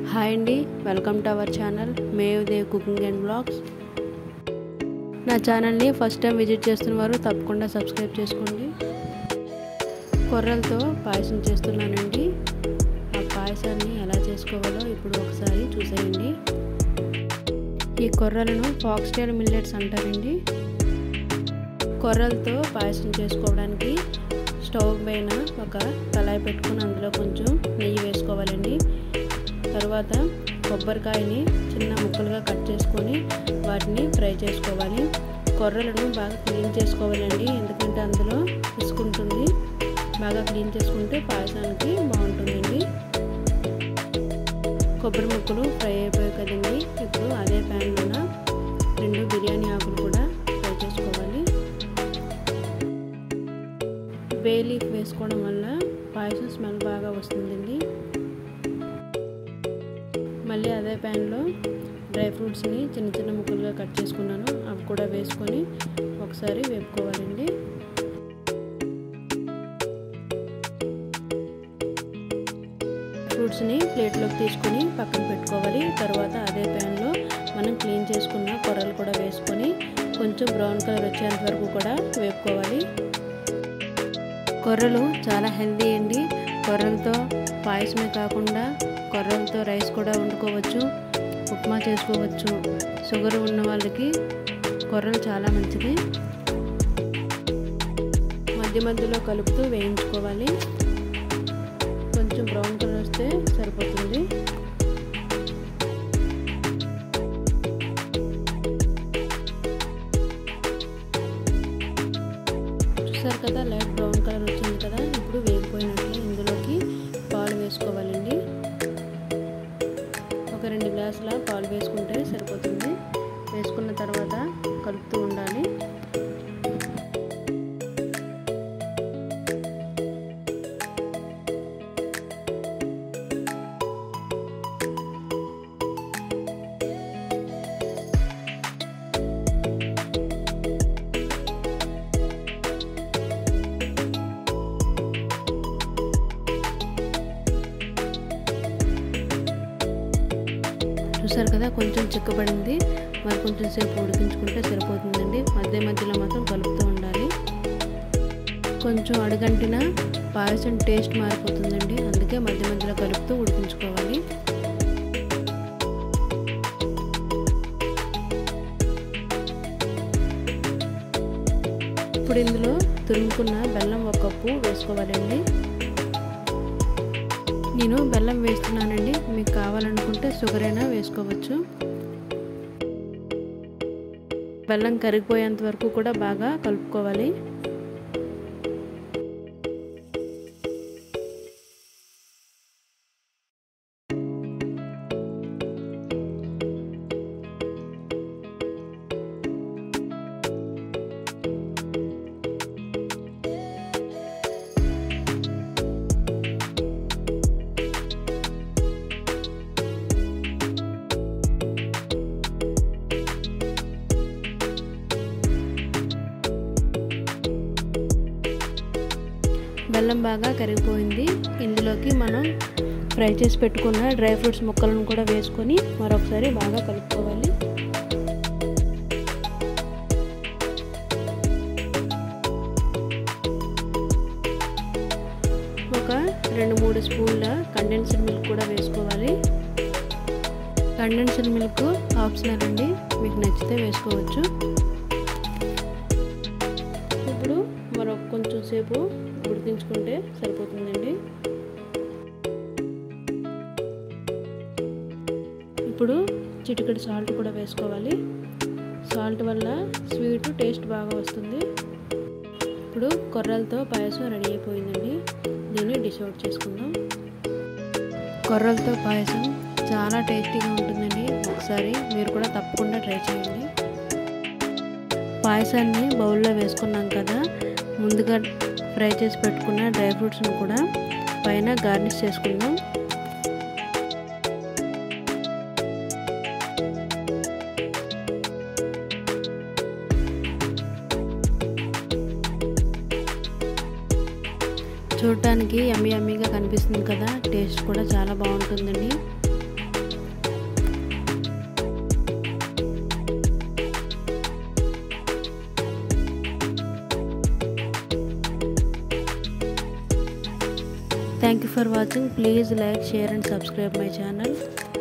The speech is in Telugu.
హాయ్ అండి వెల్కమ్ టు అవర్ ఛానల్ మేవ్ దేవ్ కుకింగ్ అండ్ బ్లాగ్స్ నా ఛానల్ని ఫస్ట్ టైం విజిట్ చేస్తున్న వారు తప్పకుండా సబ్స్క్రైబ్ చేసుకోండి కొర్రలతో పాయసం చేస్తున్నానండి ఆ పాయసాన్ని ఎలా చేసుకోవాలో ఇప్పుడు ఒకసారి చూసేయండి ఈ కొర్రలను ఫాక్స్టైల్ మిల్లెట్స్ అంటారండి కొర్రలతో పాయసం చేసుకోవడానికి స్టవ్ పైన ఒక కళాయి పెట్టుకుని అందులో కొంచెం నెయ్యి వేసుకోవాలండి తర్వాత కొబ్బరికాయని చిన్న ముక్కలుగా కట్ చేసుకొని వాటిని ఫ్రై చేసుకోవాలి కొర్రలను బాగా క్లీన్ చేసుకోవాలండి ఎందుకంటే అందులో ఇసుకుంటుంది బాగా క్లీన్ చేసుకుంటే పాయసానికి బాగుంటుందండి కొబ్బరి ముక్కలు ఫ్రై అయిపోయాయి కదండి ఇప్పుడు అదే ప్యాన్లోన రెండు బిర్యానీ ఆకులు కూడా ఫ్రై చేసుకోవాలి బే లీఫ్ వేసుకోవడం వల్ల పాయసం స్మెల్ బాగా వస్తుందండి మళ్ళీ అదే ప్యాన్లో డ్రై ఫ్రూట్స్ని చిన్న చిన్న ముక్కలుగా కట్ చేసుకున్నాను అవి కూడా వేసుకొని ఒకసారి వేపుకోవాలండి ఫ్రూట్స్ని ప్లేట్లోకి తీసుకొని పక్కన పెట్టుకోవాలి తర్వాత అదే ప్యాన్లో మనం క్లీన్ చేసుకున్న కొర్రలు కూడా వేసుకొని కొంచెం బ్రౌన్ కలర్ వచ్చేంత వరకు కూడా వేపుకోవాలి కొర్రలు చాలా హెల్దీ అండి కొర్రలతో పాయసమే కాకుండా కొర్రలతో రైస్ కూడా వండుకోవచ్చు ఉప్మా చేసుకోవచ్చు షుగర్ ఉన్న వాళ్ళకి కొర్రలు చాలా మంచిది మధ్య మధ్యలో కలుపుతూ వేయించుకోవాలి కొంచెం బ్రౌన్ కలర్ వస్తే సరిపోతుంది చూసారు కదా లైట్ బ్రౌన్ కలర్ వచ్చింది కదా ఇప్పుడు వేగిపోయినట్లే ఇందులోకి పాలు వేసుకోవాలండి ఒక రెండు గ్లాసుల పాలు వేసుకుంటే సరిపోతుంది వేసుకున్న తర్వాత కలుపుతూ ఉండాలి చూసారు కదా కొంచెం చిక్కబడింది మరి కొంచెం సేపు ఉడికించుకుంటే సరిపోతుందండి మధ్య మధ్యలో మాత్రం కలుపుతూ ఉండాలి కొంచెం అడుగంటిన పాయసం టేస్ట్ మారిపోతుందండి అందుకే మధ్య మధ్యలో కలుపుతూ ఉడికించుకోవాలి ఇప్పుడు ఇందులో తురుముకున్న బెల్లం ఒక కప్పు వేసుకోవాలండి నేను బెల్లం వేస్తున్నానండి మీకు కావాలనుకుంటే షుగర్ అయినా వేసుకోవచ్చు బెల్లం కరిగిపోయేంత వరకు కూడా బాగా కలుపుకోవాలి బెల్లం బాగా కరిగిపోయింది ఇందులోకి మనం ఫ్రై చేసి పెట్టుకున్న డ్రై ఫ్రూట్స్ ముక్కలను కూడా వేసుకొని మరొకసారి బాగా కలుపుకోవాలి ఒక రెండు మూడు స్పూన్ల కండెన్స్డ్ మిల్క్ కూడా వేసుకోవాలి కండెన్స్డ్ మిల్క్ ఆప్షనల్ అండి మీకు నచ్చితే వేసుకోవచ్చు ఇప్పుడు మరొక కొంచెం సేపు ఉడికించుకుంటే సరిపోతుందండి ఇప్పుడు చిటికెడు సాల్ట్ కూడా వేసుకోవాలి సాల్ట్ వల్ల స్వీట్ టేస్ట్ బాగా వస్తుంది ఇప్పుడు కొర్రలతో పాయసం రెడీ అయిపోయిందండి దీన్ని డిష్ అవుట్ చేసుకుందాం కొర్రలతో పాయసం చాలా టేస్టీగా ఉంటుందండి ఒకసారి మీరు కూడా తప్పకుండా ట్రై చేయండి పాయసాన్ని బౌల్లో వేసుకున్నాం కదా ముందుగా ఫ్రై చేసి పెట్టుకున్న డ్రై ఫ్రూట్స్ని కూడా పైన గార్నిష్ చేసుకుందాం చూడటానికి యమ్మీ యమ్మీగా కనిపిస్తుంది కదా టేస్ట్ కూడా చాలా బాగుంటుందండి thank you for watching please like share and subscribe my channel